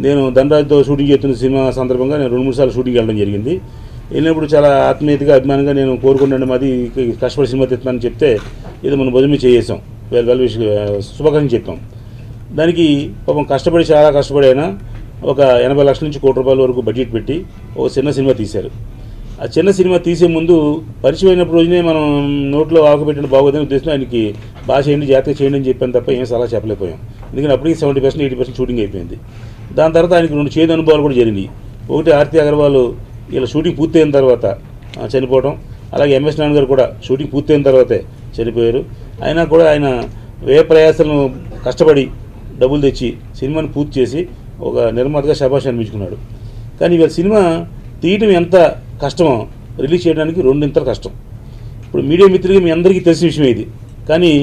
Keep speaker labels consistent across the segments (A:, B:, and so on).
A: నేను ధనరాజ్తో షూటింగ్ చేస్తున్న సినిమా సందర్భంగా నేను రెండు మూడు సార్లు షూటింగ్ వెళ్ళడం జరిగింది వెళ్ళినప్పుడు చాలా ఆత్మీయతగా అభిమానంగా నేను కోరుకుంటాను మాది కష్టపడి సినిమా తెస్తున్నానని చెప్తే ఇది మనం భుజమే చేసాం వెల్ వెల్ విష్ శుభాకాంక్షలు చెప్పాం దానికి పాపం కష్టపడి చాలా కష్టపడి అయినా ఒక ఎనభై లక్షల నుంచి కోటి రూపాయల వరకు బడ్జెట్ పెట్టి ఒక చిన్న సినిమా తీశారు ఆ చిన్న సినిమా తీసే ముందు పరిచయం అయినప్పుడు రోజునే మనం నోట్లో ఆకుపెట్టిన బాగోదని ఉద్దేశం ఆయనకి బాగా చేయండి జాగ్రత్తగా చేయండి అని చెప్పాను తప్ప ఏం సలహా చెప్పలేకపోయాం ఎందుకంటే అప్పటికి seventy percent eighty percent shooting అయిపోయింది దాని తర్వాత ఆయనకి రెండు చేదు అనుభవాలు కూడా జరిగినాయి ఒకటి ఆర్తి అగర్వాల్ ఇలా షూటింగ్ పూర్తయిన తర్వాత ఆ, చనిపోవడం అలాగే ఎంఎస్ నాన్న గారు కూడా షూటింగ్ పూర్తయిన తర్వాతే చనిపోయారు అయినా కూడా ఆయన వ్యయ ప్రయాసాలను కష్టపడి డబ్బులు తెచ్చి సినిమాని పూర్తి చేసి ఒక నిర్మాతగా శభాష్ అనిపించుకున్నాడు కానీ ఇవాళ సినిమా తీయటం ఎంత కష్టమో రిలీజ్ చేయడానికి రెండింతలు కష్టం ఇప్పుడు మీడియా మిత్రులకి మీ అందరికీ తెలిసిన విషయం ఇది కానీ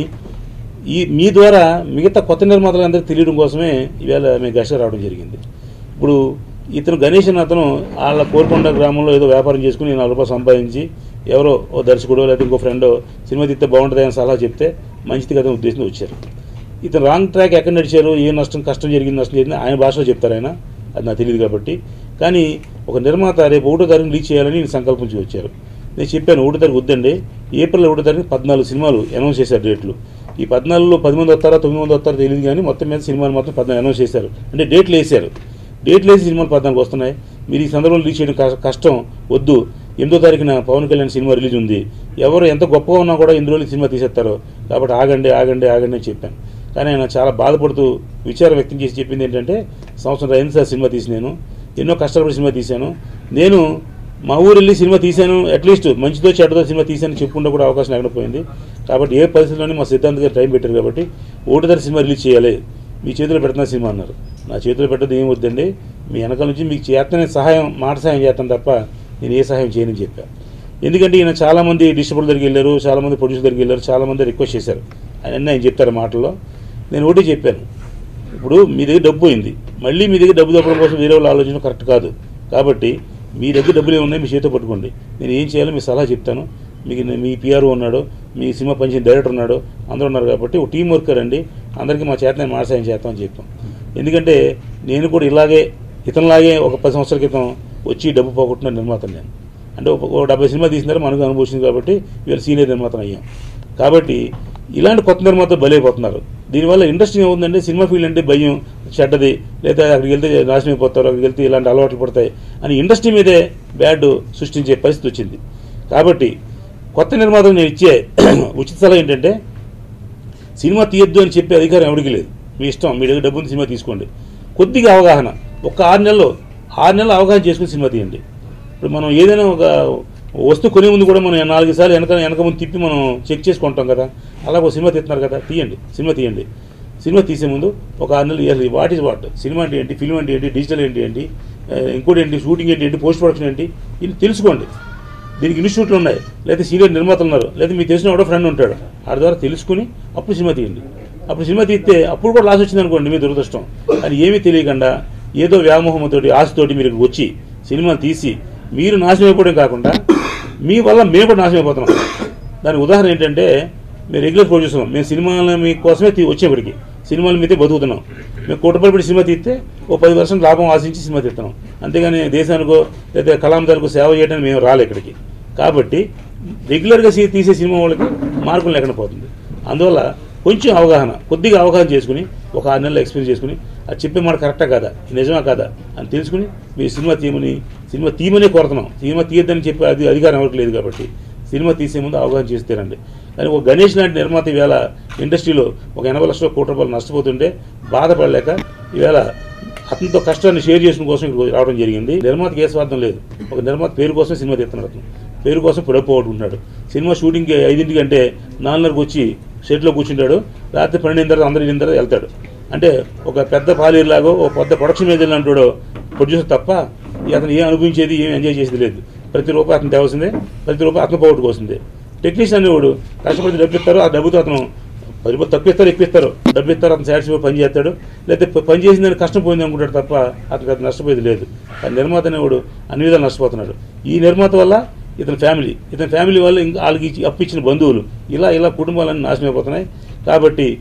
A: ఈ మీ ద్వారా మిగతా కొత్త నిర్మాతలందరికీ తెలియడం కోసమే ఇవాళ మేము గష రావడం జరిగింది ఇప్పుడు ఇతను గణేష్ అనే అతను వాళ్ళ కోరుకొండ గ్రామంలో ఏదో వ్యాపారం చేసుకుని నాలుగు రూపాయలు సంపాదించి ఎవరో ఓ దర్శకుడో లేదా ఇంకో ఫ్రెండో సినిమా తీస్తే బాగుంటుంది అని సలహా చెప్తే మంచిది కదా ఉద్దేశంతో వచ్చారు ఇతను రాంగ్ ట్రాక్ ఎక్కడ నడిచారు ఏ నష్టం కష్టం జరిగింది నష్టం జరిగింది ఆయన భాషలో చెప్తారు ఆయన అది నాకు తెలియదు కాబట్టి కానీ ఒక నిర్మాత రేపు ఒకటో తారీఖు రీచ్ చేయాలని నేను సంకల్పించి వచ్చారు నేను చెప్పాను ఒకటో తారీఖు వద్దండి ఏప్రిల్ ఒకటో తారీఖు పద్నాలుగు సినిమాలు అనౌన్స్ చేశారు డేట్లు ఈ పద్నాలుగులో పది మంది వస్తారా తొమ్మిది మంది వస్తారో తెలియదు కానీ మొత్తం మీద సినిమాలు మాత్రం పద్నాలుగు అనౌన్స్ చేశారు అంటే డేట్లు వేశారు డేట్లు వేసి సినిమాలు పద్నాలుగు వస్తున్నాయి మీరు ఈ సందర్భంలో రిలీజ్ చేయడం కష్ట- కష్టం వద్దు ఎనిమిదో తారీఖున పవన్ కళ్యాణ్ సినిమా రిలీజ్ ఉంది ఎవరు ఎంత గొప్పగా ఉన్నా కూడా ఎన్ని రోజులు సినిమా తీసేస్తారో కాబట్టి ఆగండి ఆగండి ఆగండి అని చెప్పాను కానీ ఆయన చాలా బాధపడుతూ విచారం వ్యక్తం చేసి చెప్పింది ఏంటంటే సంవత్సరం అయింది సార్ సినిమా తీసి నేను ఎన్నో కష్టపడి సినిమా తీశాను నేను మా ఊరు వెళ్ళి సినిమా తీశాను అట్లీస్ట్ మంచిదో చెడ్డదో సినిమా తీశాను చెప్పుకుంటే కూడా అవకాశం లేకుండా పోయింది కాబట్టి ఏ పరిస్థితుల్లోనే మా సిద్ధాంత్ గారు టైం పెట్టారు కాబట్టి ఒకటిదారి సినిమా రిలీజ్ చేయాలి మీ చేతిలో పెడుతున్న సినిమా అన్నారు నా చేతిలో పెట్టదు ఏం వద్దండి మీ వెనకాల నుంచి మీకు చేతనే సహాయం మాట సహాయం చేస్తాను తప్ప నేను ఏ సహాయం చేయనని చెప్పాను ఎందుకంటే ఈయన చాలామంది డిస్ట్రిబ్యూటర్ దగ్గరికి వెళ్ళారు చాలామంది ప్రొడ్యూసర్ దగ్గరికి వెళ్ళారు చాలామంది రిక్వెస్ట్ చేశారు ఆయన అన్నీ ఆయన చెప్తారు మాటల్లో నేను ఒకటి చెప్పాను ఇప్పుడు మీ దగ్గర డబ్బు పోయింది మళ్ళీ మీ దగ్గర డబ్బు దొరకడం కోసం వేరే వాళ్ళు ఆలోచించడం కరెక్ట్ కాదు కాబట్టి మీ దగ్గర డబ్బులు ఏమున్నాయి మీ చేతితో పట్టుకోండి నేను ఏం చేయాలో మీ సలహా చెప్తాను మీకు నే- మీ పిఆర్ఓ ఉన్నాడు మీ సినిమా పనిచేసిన డైరెక్టర్ ఉన్నాడు అందరూ ఉన్నారు కాబట్టి ఒక టీం వర్కర్ అండి అందరికీ మా చేత నేను మాసాయం చేస్తామని చెప్పాం ఎందుకంటే నేను కూడా ఇలాగే ఇతనిలాగే ఒక పది సంవత్సరాల క్రితం వచ్చి డబ్బు పోగొట్టిన నిర్మాతను నేను అంటే ఒక ఒక డెబ్బై సినిమా తీసినారు మనకు అనుభవించింది కాబట్టి వీళ్ళు సీనియర్ నిర్మాతలు అయ్యాం కాబట్టి ఇలాంటి కొత్త నిర్మాతలు బలైపోతున్నారు దీనివల్ల ఇండస్ట్రీ ఏముందంటే సినిమా ఫీల్డ్ అంటే భయం చెడ్డది లేదా అక్కడికి వెళ్తే నాశనం అయిపోతారు అక్కడికి వెళ్తే ఇలాంటి అలవాట్లు పడతాయి అని ఇండస్ట్రీ మీదే బ్యాడ్ సృష్టించే పరిస్థితి వచ్చింది కాబట్టి కొత్త నిర్మాతలు నేను ఇచ్చే ఉచిత సలహా ఏంటంటే సినిమా తీయొద్దు అని చెప్పే అధికారం ఎవరికి లేదు మీ ఇష్టం మీ దగ్గర డబ్బుని సినిమా తీసుకోండి కొద్దిగా అవగాహన ఒక ఆరు నెలలు ఆరు నెలలు అవగాహన చేసుకుని సినిమా తీయండి ఇప్పుడు మనం ఏదైనా ఒక వస్తువు కొనే ముందు కూడా మనం నాలుగు సార్లు వెనక వెనక ముందు తిప్పి మనం చెక్ చేసుకుంటాం కదా అలా ఒక సినిమా తీస్తున్నారు కదా తీయండి సినిమా తీయండి సినిమా తీసే ముందు ఒక ఆరు నెలలు yearly what is what cinema అంటే ఏంటి ఫిల్మ్ అంటే ఏంటి డిజిటల్ ఏంటి ఏంటి ఆ, ఇంకోటి ఏంటి షూటింగ్ ఏంటి ఏంటి పోస్ట్ ప్రొడక్షన్ ఏంటి ఇది తెలుసుకోండి దీనికి ఇన్స్టిట్యూట్లు ఉన్నాయి లేదా సీనియర్ నిర్మాతలు ఉన్నారు లేదా మీకు తెలిసిన ఎవడో ఫ్రెండ్ ఉంటాడు వాడి ద్వారా తెలుసుకుని అప్పుడు సినిమా తీయండి అప్పుడు సినిమా తీస్తే అప్పుడు కూడా లాస్ వచ్చింది అనుకోండి మీ దురదృష్టం అది ఏమీ తెలియకుండా ఏదో వ్యామోహంతోటి ఆశతోటి మీరు ఇక్కడికి వచ్చి సినిమాలు తీసి మీరు నాశనం అయిపోవడం కాకుండా మీ వల్ల మేము కూడా నాశనం అయిపోతున్నాం దానికి ఉదాహరణ ఏంటంటే మేము రెగ్యులర్ ప్రొడ్యూసర్ మేము సినిమాల మీకోసమే తీ వచ్చేప్పటికి సినిమాల మీదే బతుకుతున్నాం మేము కోటి రూపాయలు పెట్టి సినిమా తీస్తే ఓ పది పర్సెంట్ లాభం ఆశించి సినిమా తీస్తున్నాం అంతేగాని దేశానికో లేదా కళాంతరాలకు సేవ చేయడానికి మేము రాలే ఇక్కడికి కాబట్టి రెగ్యులర్గా సీ- తీసే సినిమా వాళ్ళకి మార్కులు లేకుండా పోతుంది అందువల్ల కొంచెం అవగాహన కొద్దిగా అవగాహన చేసుకుని ఒక ఆరు నెలలు ఎక్స్పీరియన్స్ చేసుకుని అది చెప్పే మాట కరెక్టా కాదా ఇది నిజమా కాదా అని తెలుసుకుని మీరు సినిమా తీయమని సినిమా తీయమనే కోరుతున్నాం సినిమా తీయద్దని చెప్పి అది అధికారం ఎవరికి లేదు కాబట్టి సినిమా తీసే ముందు అవగాహన చేస్తారండి కానీ ఒక గణేష్ లాంటి నిర్మాత ఈవేళ ఇండస్ట్రీలో ఒక ఎనభై లక్షల కోట్ల రూపాయలు నష్టపోతుంటే బాధపడలేక ఈవేళ అతనితో కష్టాన్ని షేర్ చేసుకునే కోసం ఇక్కడికి రావడం జరిగింది నిర్మాతకి ఏ స్వార్థం లేదు ఒక నిర్మాత పేరు కోసం సినిమా తీస్తున్నాడు అతను పేరు కోసం ఇప్పుడు పోగొట్టుకుంటున్నాడు సినిమా షూటింగ్కి ఐదింటికి అంటే నాలుగున్నరకు వచ్చి షెడ్లో కూర్చుంటాడు రాత్రి పన్నెండు తర్వాత అందరు వెళ్ళిన తర్వాత వెళ్తాడు అంటే ఒక పెద్ద పాలీర్లాగో ఒక పెద్ద ప్రొడక్షన్ మీద వెళ్ళినట్టు ప్రొడ్యూసర్ తప్ప ఈ అతను ఏం అనుభవించేది ఏం ఎంజాయ్ చేసేది లేదు ప్రతి రూపాయి అతను తేవాల్సిందే ప్రతి రూపాయి అతను పోగొట్టుకోవాల్సిందే టెక్నీషియన్ అనేవాడు కష్టపడి డబ్బు ఇస్తారు ఆ డబ్బుతో అతను పది రూపాయలు తక్కువ ఇస్తారు ఎక్కువ ఇస్తారు డబ్బు ఇస్తారు అతను సాటిస్ఫై పని చేస్తాడు లేకపోతే పని చేసిన దానికి కష్టం పోయింది అనుకుంటాడు తప్ప అతనికి అది నష్టపోయేది లేదు ఆ నిర్మాత అనేవాడు అన్ని విధాలు నష్టపోతున్నాడు ఈ నిర్మాత వల్ల ఇతని ఫ్యామిలీ ఇతని ఫ్యామిలీ వల్ల ఇంకా వాళ్ళకి ఇచ్చి అప్పు ఇచ్చిన బంధువులు ఇలా ఇలా కుటుంబాలన్నీ నాశనం అయిపోతున్నాయి కాబట్టి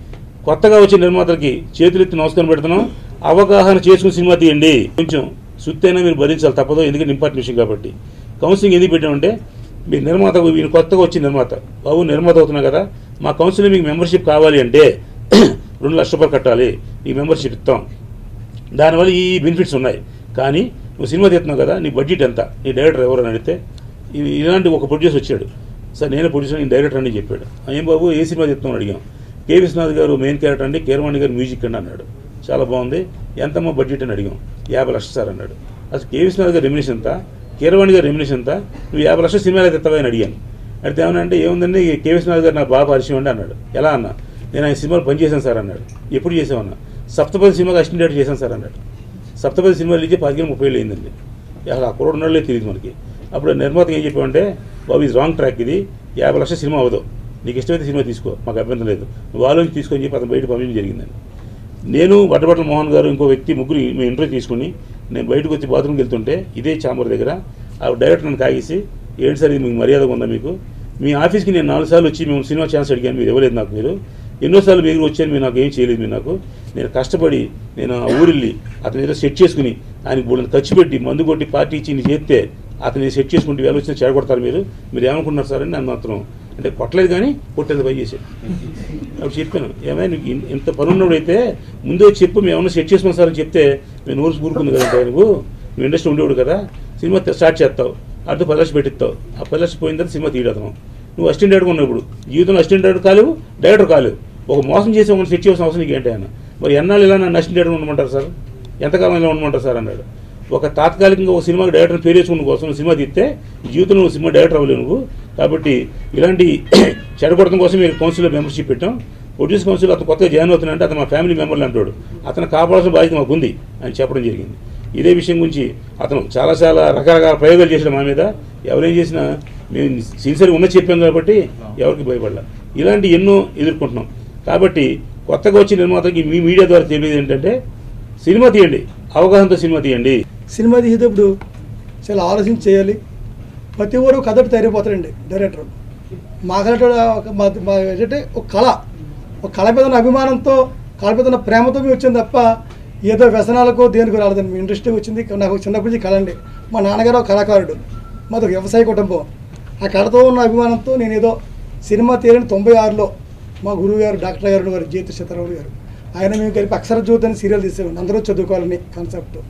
A: కొత్తగా వచ్చిన నిర్మాతలకి చేతులెత్తి నమస్కారం పెడుతున్నాం అవగాహన చేసుకుని సినిమా తీయండి కొంచెం సుత్తైనా మీరు భరించాలి తప్పదు ఎందుకంటే ఇంపార్టెంట్ విషయం కాబట్టి కౌన్సిలింగ్ ఎందుకు పెట్టామంటే మీ నిర్మాత మీరు కొత్తగా వచ్చిన నిర్మాత బాబు నిర్మాత అవుతున్నా కదా మా కౌన్సిలింగ్ మీకు మెంబర్షిప్ కావాలి అంటే రెండు లక్షల రూపాయలు కట్టాలి ఈ మెంబర్షిప్ ఇస్తాం దానివల్ల ఈ బెనిఫిట్స్ ఉన్నాయి కానీ నువ్వు సినిమా తీస్తున్నావు కదా నీ బడ్జెట్ ఎంత నీ డైరెక్టర్ ఎవరు అని అడిగితే ఇది ఇలాంటి ఒక ప్రొడ్యూసర్ వచ్చాడు సార్ నేనే ప్రొడ్యూసర్ నేను డైరెక్టర్ అని చెప్పాడు ఏం బాబు ఏ సినిమా చెప్తామని అడిగాం కే విశ్వనాథ్ గారు మెయిన్ క్యారెక్టర్ అండి కీరవాణి గారు మ్యూజిక్ అండి అన్నాడు చాలా బాగుంది ఎంతమ్మా బడ్జెట్ అని అడిగాం యాభై లక్షలు సార్ అన్నాడు అసలు కే విశ్వనాథ్ గారు రెమ్యునేషన్ ఎంత కీరవాణి గారు రెమ్యునేషన్ ఎంత నువ్వు యాభై లక్షల సినిమాలు తెస్తావా అని అడిగాను అడిగితే ఏమన్నా అంటే ఏముందండి కే విశ్వనాథ్ గారు నాకు బాగా పరిచయం అండి అన్నాడు ఎలా అన్నా నేను ఆయన సినిమాలు పనిచేశాను సార్ అన్నాడు ఎప్పుడు చేసామన్నా సప్తపది సినిమాకి అసిస్టెంట్ డైరెక్టర్ చేశాను సార్ అన్నాడు సప్తపది సినిమా రిలీజ్ పదిహేను ముప్పై వేలు అయిందండి అసలు ఆ కుర్రోడు ఉన్నాళ్ళే తెలియదు మనకి అప్పుడు నిర్మాత ఏం చెప్పామంటే బాబు ఇది రాంగ్ ట్రాక్ ఇది యాభై లక్షల సినిమా అవ్వదు నీకు ఇష్టమైతే సినిమా తీసుకో మాకు అభ్యంతరం లేదు నువ్వు ఆలోచించి తీసుకొని చెప్పి అతను బయట పంపించడం జరిగిందండి నేను వడ్డబట్ల మోహన్ గారు ఇంకో వ్యక్తి ముగ్గురు మేము ఇంటర్వ్యూ తీసుకుని నేను బయటకు వచ్చి బాత్రూమ్కి వెళ్తుంటే ఇదే చాంబర్ దగ్గర ఆ డైరెక్టర్ నన్ను కాగేసి ఏంటి సార్ ఇది మీకు మర్యాదగా ఉందా మీకు మీ ఆఫీస్కి నేను నాలుగు సార్లు వచ్చి మేము సినిమా ఛాన్స్ అడిగాను మీరు ఇవ్వలేదు నాకు మీరు ఎన్నోసార్లు మీరు వచ్చాను మీరు నాకు ఏం చేయలేదు మీరు నాకు నేను కష్టపడి నేను ఆ ఊరిల్లి అతను ఏదో సెట్ చేసుకుని ఆయనకి బోళ్ళని ఖర్చు పెట్టి మందు కొట్టి పార్టీ ఇచ్చి నీ చేస్తే అతన్ని సెట్ చేసుకుంటే వేలు వచ్చిన చెడగొడతారు మీరు మీరు ఏమనుకుంటున్నారు సార్ అని నన్ను మాత్రం అంటే కొట్టలేదు కానీ కొట్టేది పై చేశాడు అప్పుడు చెప్పాను ఏమైనా నీకు ఇన్- ఇంత పనున్నప్పుడైతే ముందే వచ్చి చెప్పు మేము ఏమన్నా సెట్ చేసుకుని సార్ అని చెప్తే నేను ఊరు కూరుకుంది కదా నువ్వు నువ్వు ఇండస్ట్రీ ఉండేవాడు కదా సినిమా త- స్టార్ట్ చేస్తావు అటు పది లక్షలు పెట్టిస్తావు ఆ పది లక్షలు పోయిన తర్వాత సినిమా తీయడం నువ్వు అసిస్టెంట్ డైరెక్టర్ ఉన్నప్పుడు జీవితంలో అసిస్టెంట్ డైరెక్టర్ కాలేవు డైరెక్టర్ కాలేవు ఒక మోసం చేసి ఒకటి సెట్ చేయాల్సిన అవసరం నీకు ఏంటి ఆయన మరి ఎన్నాళ్ళు ఇలా నన్ను అసిస్టెంట్ డైరెక్టర్ ఉండమంటారు సార్ ఎంతకాలం ఇలా ఉండమంటారు సార్ అన్నాడు ఒక తాత్కాలికంగా ఒక సినిమాకి డైరెక్టర్ పేరు వేసుకున్న కోసం నువ్వు సినిమా తీస్తే ఈ జీవితంలో నువ్వు సినిమా డైరెక్టర్ అవ్వలేవు నువ్వు కాబట్టి ఇలాంటి చెడగొట్టడం కోసం మీరు కౌన్సిల్లో మెంబర్షిప్ పెట్టాం ప్రొడ్యూస్ కౌన్సిల్ అతను కొత్తగా జాయిన్ అవుతున్నాడంటే అతను మా ఫ్యామిలీ మెంబర్లు అంటాడు అతను కాపాడాల్సిన బాధ్యత మాకు ఉంది అని చెప్పడం జరిగింది ఇదే విషయం గురించి అతను చాలా చాలా రకరకాల ప్రయోగాలు చేసిన మా మీద ఎవరేం చేసినా మేము సిన్సియర్గా ఉన్న చెప్పాం కాబట్టి ఎవరికి భయపడలే ఇలాంటి ఎన్నో ఎదుర్కొంటున్నాం కాబట్టి కొత్తగా వచ్చిన నిర్మాతకి మీ మీడియా ద్వారా తెలియదు ఏంటంటే సినిమా తీయండి అవగాహనతో సినిమా తీయండి
B: సినిమా తీసేటప్పుడు చాలా ఆలోచించి చేయాలి ప్రతి ఒక్కరు కథటి తయారైపోతారండి డైరెక్టర్ మా కథ ఒక మా మా ఏంటంటే ఒక కళ ఒక కళ మీద ఉన్న అభిమానంతో కళ మీద ఉన్న ప్రేమతో మేము వచ్చింది తప్ప ఏదో వ్యసనాలకు దేనికి రాలేదండి మీ ఇండస్ట్రీ వచ్చింది నాకు చిన్నప్పటి నుంచి కళ అండి మా నాన్నగారు ఒక కళాకారుడు మాది ఒక వ్యవసాయ కుటుంబం ఆ కళతో ఉన్న అభిమానంతో నేను ఏదో సినిమా తీరని తొంభై ఆరులో మా గురువు గారు డాక్టర్ గారు గారు జ్యోతి సీతారావు గారు ఆయన మేము కలిపి అక్షర జ్యోతి అని సీరియల్ తీసేవాడిని అందరూ చదువుకోవాలని కాన్సెప్ట్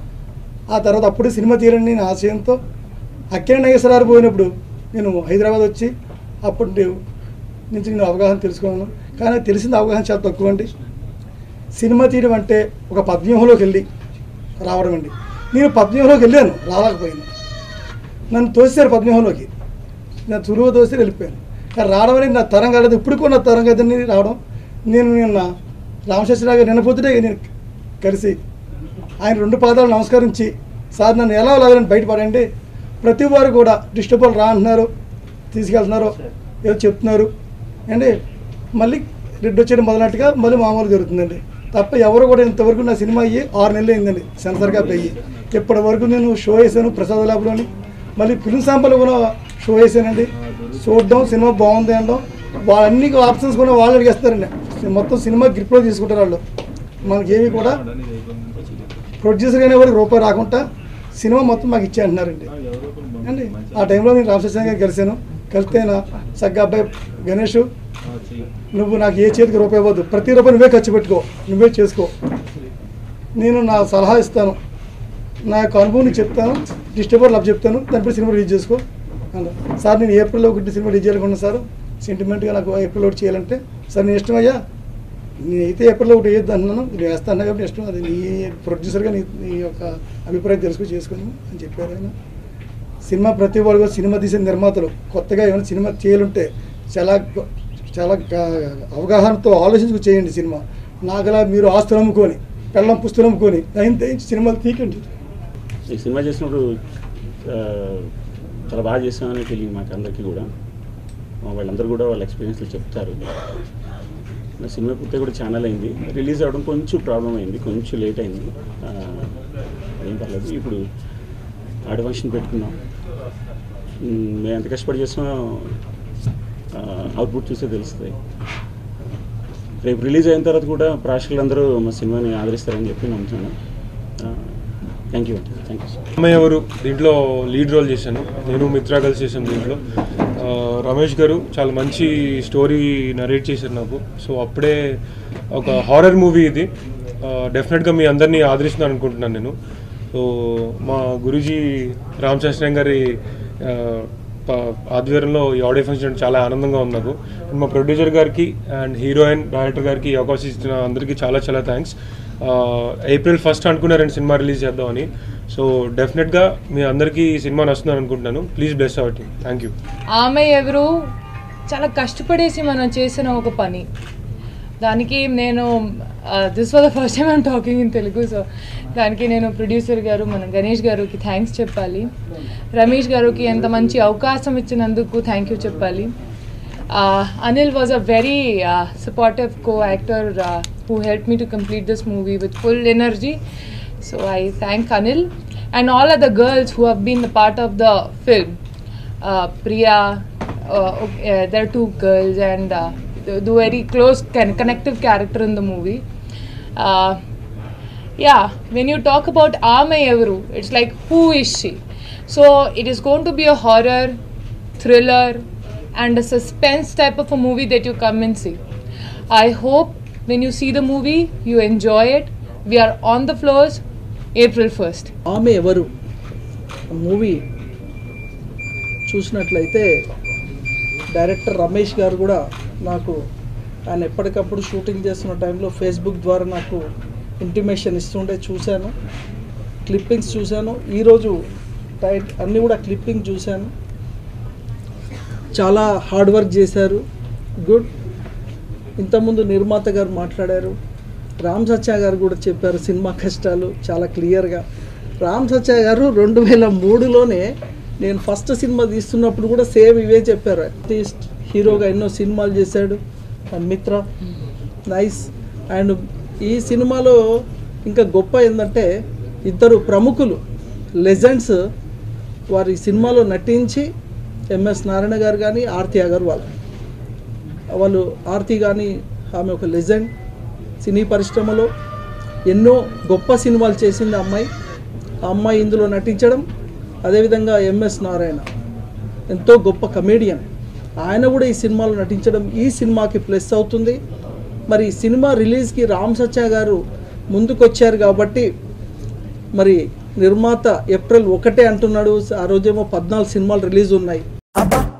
B: ఆ తర్వాత అప్పుడు సినిమా తీయాలని నేను ఆశయంతో అక్కిన నాగేశ్వరరావు పోయినప్పుడు నేను హైదరాబాద్ వచ్చి అప్పుడు నేను- నుంచి నేను అవగాహన తెలుసుకున్నాను కానీ తెలిసిన అవగాహన చాలా తక్కువ అండి సినిమా తీయడం అంటే ఒక పద్వ్యూహంలోకి వెళ్ళి రావడం అండి నేను పద్వ్యూహంలోకి వెళ్ళాను రాలేకపోయాను నన్ను తోసారు పద్వ్యూహంలోకి నేను చురువు తోసి వెళ్ళిపోయాను కానీ రావడం అనేది నా తరం కాలేదు ఇప్పుడు కూడా నా తరం కదండి రావడం నేను నిన్న రామశేషరావు గారు నిన్న పొద్దుటే నేను కలిసి ఆయన రెండు పాదాలు నమస్కరించి సార్ నన్ను ఎలా లాగాలని బయటపడండి ప్రతి వారు కూడా డిస్టర్బర్లు రా అంటున్నారు తీసుకెళ్తున్నారు ఏదో చెప్తున్నారు అండి మళ్ళీ రెడ్ వచ్చేయడం మొదలన్నట్టుగా మళ్ళీ మామూలు జరుగుతుందండి తప్ప ఎవరు కూడా ఇంతవరకు నా సినిమా అయ్యి ఆరు నెలలు అయిందండి సెన్సర్గా పెయ్యి ఇప్పటి వరకు నేను షో వేసాను ప్రసాద్ ల్యాబ్లోని మళ్ళీ ఫిల్మ్ శాంపుల్ కూడా షో వేసానండి చూడడం సినిమా బాగుంది అనడం వాళ్ళన్ని ఆప్షన్స్ కూడా వాళ్ళు అడిగేస్తారండి మొత్తం సినిమా గ్రిప్లో తీసుకుంటారు వాళ్ళు మనకి ఏమి కూడా ప్రొడ్యూసర్ అయిన వరకు రూపాయి రాకుండా సినిమా మొత్తం మాకు ఇచ్చే అంటున్నారండి అండి ఆ టైంలో నేను రామకృష్ణ గారు కలిశాను కలిస్తే నా సగ్గ అబ్బాయి గణేష్ నువ్వు నాకు ఏ చేతికి రూపాయి ఇవ్వద్దు ప్రతి రూపాయి నువ్వే ఖర్చు పెట్టుకో నువ్వే చేసుకో నేను నా సలహా ఇస్తాను నా యొక్క అనుభవం నీకు చెప్తాను డిస్టర్బర్ లవ్ చెప్తాను దానిపై సినిమా రిలీజ్ చేసుకో అన్నారు సార్ నేను ఏప్రిల్లో ఒకటి సినిమా రిలీజ్ చేయాలనుకున్నాను సార్ సెంటిమెంట్గా నాకు ఏప్రిల్ ఒకటి చేయాలంటే సార్ నేను ఇష్టం అయ్యా నేనైతే ఏప్రిల్లో ఒకటి వేయద్దు అన్నాను నేను వేస్తాను కాబట్టి ఇష్టం అది నీ ప్రొడ్యూసర్గా నీ నీ యొక్క అభిప్రాయం తెలుసుకుని చేసుకుని అని చెప్పారు ఆయన సినిమా ప్రతి వాళ్ళు కూడా సినిమా తీసే నిర్మాతలు కొత్తగా ఏమైనా సినిమా చేయాలంటే చాలా గ- చాలా గ- అవగాహనతో ఆలోచించుకు చేయండి సినిమా నాగలా మీరు ఆస్తులు అమ్ముకొని పెళ్ళం పుస్తులు అమ్ముకొని దాని తెచ్చి సినిమాలు తీకండి
C: ఈ సినిమా చేసినప్పుడు ఆ, చాలా బాగా చేసామని తెలియదు మాకు అందరికీ కూడా ఆ, వాళ్ళందరూ కూడా వాళ్ళ ఎక్స్పీరియన్స్లు చెప్తారు నా సినిమా పూర్తి కూడా ఛానల్ అయింది రిలీజ్ అవ్వడం కొంచెం ప్రాబ్లం అయింది కొంచెం లేట్ అయింది ఆ, ఏం పర్లేదు ఇప్పుడు ఆడియో ఫంక్షన్ పెట్టుకున్నాం మ్, మేము ఎంత కష్టపడి చేసినా అవుట్పుట్ చూస్తే తెలుస్తుంది రేపు రిలీజ్ అయిన తర్వాత కూడా ప్రేక్షకులందరూ మా సినిమాని ఆదరిస్తారని చెప్పి నమ్ముతున్నాను థ్యాంక్ యూ థ్యాంక్ యూ
D: అమ్మాయి ఎవరు దీంట్లో లీడ్ రోల్ చేశాను నేను మిత్ర కలిసి చేశాను దీంట్లో ఆ, రమేష్ గారు చాలా మంచి స్టోరీ నరేట్ చేశారు నాకు సో అప్పుడే ఒక హారర్ మూవీ ఇది డెఫినెట్గా మీ అందరినీ ఆదరిస్తున్నాను అనుకుంటున్నాను నేను సో మా గురూజీ రామ్ శాస్త్రం గారి ఆ, ప- ఆధ్వర్యంలో ఈ ఆడియో ఫంక్షన్ చాలా ఆనందంగా ఉంది నాకు అండ్ మా ప్రొడ్యూసర్ గారికి అండ్ హీరోయిన్ డైరెక్టర్ గారికి ఈ అవకాశం ఇచ్చిన అందరికీ చాలా చాలా థ్యాంక్స్ ఏప్రిల్ ఫస్ట్ అనుకున్నారండి సినిమా రిలీజ్ చేద్దామని సో డెఫినెట్గా మీ అందరికీ ఈ సినిమా నచ్చుతుందని అనుకుంటున్నాను please bless our team thank you
E: ఆమె ఎవరు చాలా కష్టపడేసి మనం చేసిన ఒక పని దానికి నేను this for the first time I'm talking in Telugu so దానికి నేను ప్రొడ్యూసర్ గారు మన గణేష్ గారికి థ్యాంక్స్ చెప్పాలి రమేష్ గారికి ఎంత మంచి అవకాశం ఇచ్చినందుకు థ్యాంక్ యూ చెప్పాలి Anil was a very supportive co actor who help me to complete this movie with full energy so I thank Anil and all are the girls who have been the part of the film uh, Priya, uh, okay, uh, there are two girls and uh, the, the very close con- connective character in the movie. Uh, yeah, when you talk about Ame Evru, it's like who is she? So it is going to be a horror, thriller, and a suspense type of a movie that you come and see. I hope when you see the movie, you enjoy it. We are on the floors April 1st.
F: ఆమె ఎవరు movie చూసినట్లయితే director Ramesh గారు కూడా నాకు ఆయన ఎప్పటికప్పుడు shooting చేస్తున్న టైంలో ఫేస్బుక్ ద్వారా నాకు ఇంటిమేషన్ ఇస్తుంటే చూశాను క్లిప్పింగ్స్ చూశాను ఈరోజు టైట్ అన్నీ కూడా క్లిప్పింగ్ చూశాను చాలా హార్డ్ వర్క్ చేశారు గుడ్ ఇంతకుముందు నిర్మాత గారు మాట్లాడారు రామ్ సత్య గారు కూడా చెప్పారు సినిమా కష్టాలు చాలా క్లియర్గా రామ్ సత్య గారు రెండు వేల మూడులోనే నేను ఫస్ట్ సినిమా తీస్తున్నప్పుడు కూడా సేమ్ ఇవే చెప్పారు ఆర్టిస్ట్ హీరోగా ఎన్నో సినిమాలు చేశాడు అండ్ మిత్ర నైస్ అండ్ ఈ సినిమాలో ఇంకా గొప్ప ఏంటంటే ఇద్దరు ప్రముఖులు లెజెండ్స్ వారి సినిమాలో నటించి ఎంఎస్ నారాయణ గారు కానీ ఆర్తి అగర్వాల్ వాళ్ళు ఆర్తి కానీ ఆమె ఒక లెజెండ్ సినీ పరిశ్రమలో ఎన్నో గొప్ప సినిమాలు చేసింది ఆ అమ్మాయి ఆ అమ్మాయి ఇందులో నటించడం అదేవిధంగా ఎంఎస్ నారాయణ ఎంతో గొప్ప కమేడియన్ ఆయన కూడా ఈ సినిమాలో నటించడం ఈ సినిమాకి ప్లస్ అవుతుంది మరి ఈ సినిమా రిలీజ్కి రామ్ సత్య గారు ముందుకొచ్చారు కాబట్టి మరి నిర్మాత ఏప్రిల్ ఒకటే అంటున్నాడు ఆ రోజేమో పద్నాలుగు సినిమాలు రిలీజ్ ఉన్నాయి
G: అబ్బా